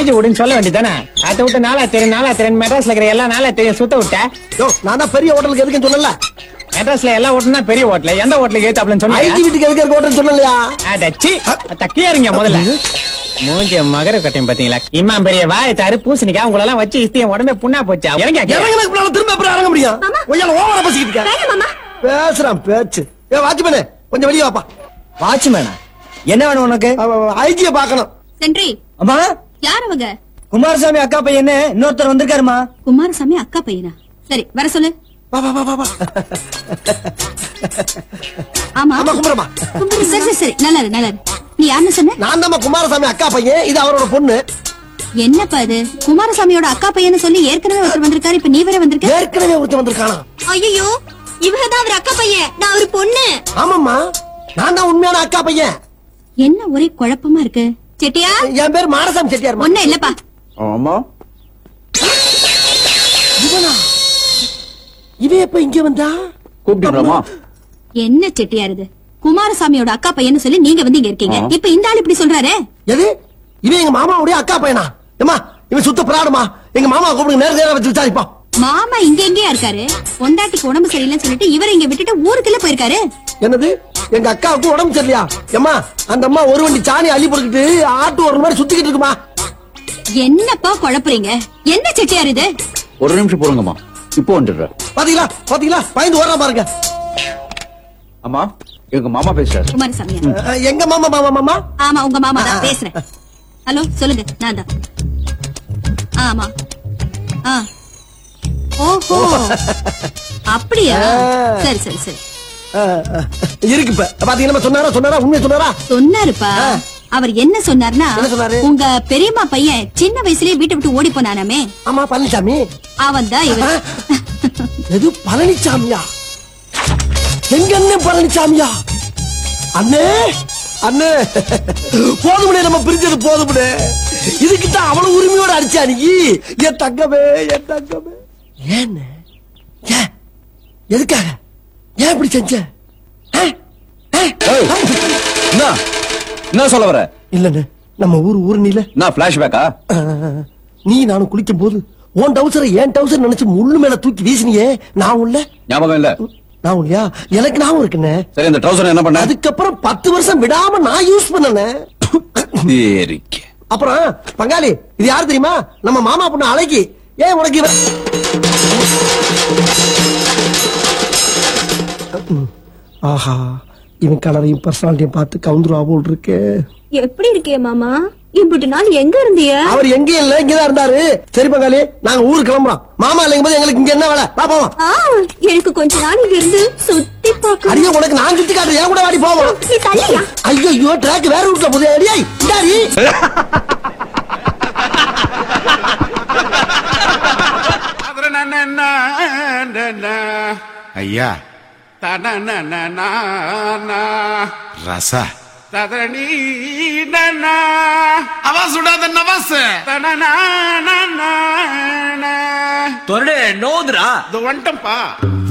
IG விடுன்னு சொல்ல வேண்டியதானே அதை விட்டு நாளா தெரியும் நாளா தெரியும் மெட்ராஸ்ல இருக்கிற எல்லா நாளா தெரியும் சுத்த விட்ட யோ நான் தான் பெரிய ஹோட்டலுக்கு எதுக்குன்னு சொல்லல மெட்ராஸ்ல எல்லா ஹோட்டலும் பெரிய ஹோட்டல் எந்த ஹோட்டலுக்கு ஏத்தாப்லன்னு ஐஜி சொன்னீங்க வீட்டுக்கு எதுக்கு இருக்க ஹோட்டல் சொல்லலையா அடச்சி தக்கியா இருங்க முதல்ல மூஞ்சி மகர கட்டையும் பாத்தீங்களா இம்மா பெரிய வாய் தாரு பூசணிக்கா உங்களெல்லாம் வச்சு இஸ்தி என் உடம்பே புண்ணா போச்சு இறங்க இறங்கினதுக்கு முன்னால திரும்ப அப்புறம் இறங்க முடியும் கொஞ்சம் ஓவரா பேசிக்கிட்டு இருக்க. பேசுறான் பேச்சு ஏ வாட்ச்மேனே கொஞ்சம் வெளியே வாப்பா வாட்ச்மேனா என்ன வேணும் உனக்கு ஐஜிய பாக்கணும் சென்றி அம்மா யார் அவங்க குமாரசாமி அக்கா பையன்னு இன்னொருத்தர் வந்திருக்காருமா குமாரசாமி அக்கா பையனா சரி வர சொல்லு வா வா வா வா வா ஆமா ஆமா கும்பிடுமா கும்பிடு. சரி சரி சரி நல்லா இரு, நல்லா இரு. நீ யாருன்னு சொன்ன நான் தான் குமாரசாமி அக்கா பையன் இது அவரோட பொண்ணு என்னப்பா இது குமாரசாமியோட அக்கா பையன்னு சொல்லி ஏற்கனவே ஒருத்தர் வந்திருக்காரு இப்ப நீ வேற வந்திருக்க ஏற்கனவே ஒருத்தன் வந்திருக்கானா ஐயோ இவங்க தான் அவர் அக்கா பையன் நான் ஒரு பொண்ணு ஆமாம்மா நான் தான் உண்மையான அக்கா பையன் என்ன ஒரே குழப்பமா இருக்கு செட்டியா என் பேர் மாரசாமி செட்டியார் ஒண்ணும் இல்லப்பா ஆமா இவனா இவன் எப்ப இங்க வந்தா கூப்பிட்டீங்களாமா என்ன செட்டியார் இது குமாரசாமியோட அக்கா பையன்னு சொல்லி நீங்க வந்து இங்க இருக்கீங்க இப்ப இந்த ஆள் இப்படி சொல்றாரு எது இவன் எங்க மாமாவுடைய அக்கா பையனா ஏமா இவன் சுத்த பிராடுமா எங்க மாமா கூப்பிடுங்க நேரம் நேரம் வச்சு விசாரிப்போம் மாமா இங்க எங்கேயா இருக்காரு பொண்டாட்டிக்கு உடம்பு சரியில்லைன்னு சொல்லிட்டு இவர் இங்க விட்டுட்டு ஊருக்குள்ள போயிருக்காரு என்னது எங்க அக்காவுக்கு உடம்பு சரியில்லையா ஏமா அந்த அம்மா ஒரு வண்டி சாணி அள்ளி போட்டுக்கிட்டு ஆட்டு ஒரு மாதிரி சுத்திக்கிட்டு இருக்குமா என்னப்பா குழப்புறீங்க என்ன செட்டியார் இது ஒரு நிமிஷம் போடுங்கம்மா இப்போ வந்துடுறேன் பாத்தீங்களா பாத்தீங்களா பயந்து ஓடுறா பாருங்க அம்மா எங்க மாமா பேசுறாரு குமாரசாமி அஹ், எங்க மாமா மாமா மாமா ஆமா உங்க மாமா ஆ, தான் ஆ. பேசுறேன் ஹலோ சொல்லுங்க நான் தான் ஆமா ஆ ஓஹோ அப்படியா ஆ. சரி சரி சரி அஹ், அஹ், இருக்கு இப்ப பாத்தீங்கன்னா சொன்னாரா சொன்னாரா உண்மையை சொன்னாரா சொன்னாருப்பா ஆ. அவர் என்ன சொன்னார்னா என்ன சொன்னாரு? உங்க பெரியம்மா பையன் சின்ன வயசுலயே வீட்டை விட்டு ஓடி போனானாமே ஆமா பழனிசாமி அவன் தான் இவர் எது பழனிசாமியா எங்க அண்ணன் பழனிசாமியா அண்ணே அண்ணே போதுமுடே நம்ம பிரிஞ்சது போதுமுடே இதுக்கு தான் அவ்வளவு உரிமையோட அடிச்சா நீ என் தங்கமே என் தங்கமே ஏன்னு ஏன் எதுக்காக ஏன் இப்படி செஞ்ச ஆ? ஆ? ஏய். என்ன என்ன சொல்ல வர இல்லண்ணே நம்ம ஊர் ஊர் நீல நான் பிளாஷ்பேக்கா நீ நானும் குளிக்கும் போது உன் டவுசரை ஏன் டவுசர் நினைச்சு முள்ளு மேல தூக்கி வீசினியே நான் உள்ள ஞாபகம் இல்ல நான் இல்லையா எனக்கு ஞாபகம் இருக்குண்ணே சரி அந்த ட்ரௌசர் என்ன பண்ண அதுக்கப்புறம் பத்து வருஷம் விடாம நான் யூஸ் பண்ணனே சரிக்க அப்புறம் பங்காளி இது யாரு தெரியுமா நம்ம மாமா பொண்ணு அழகி ஏன் உனக்கு இவ ஆஹா இவன் கலரையும் பர்சனாலிட்டியும் பார்த்து கவுந்துருவா போல் இருக்கு எப்படி இருக்கே மாமா இம்புட்டு நாள் எங்க இருந்திய அவர் எங்கேயும் இல்ல இங்கதான் இருந்தாரு சரி பங்காளி நாங்க ஊருக்கு கிளம்புறோம் மாமா இல்லைங்க போது எங்களுக்கு இங்க என்ன வேலை வா போவோம் ஆ, எனக்கு கொஞ்ச நாள் இங்க இருந்து சுத்தி பார்க்க அடியே உனக்கு நான் சுத்தி காட்டுறேன் என் கூட வாடி போவோம் நீ தள்ளியா ஐயோ ஐயோ ட்ராக் வேற ரூட்ல போதே அடியே இந்தாடி ஐயா ரச அவ சுடாத நவாஸ் தொரடு நோதுரா வந்துட்டம்பா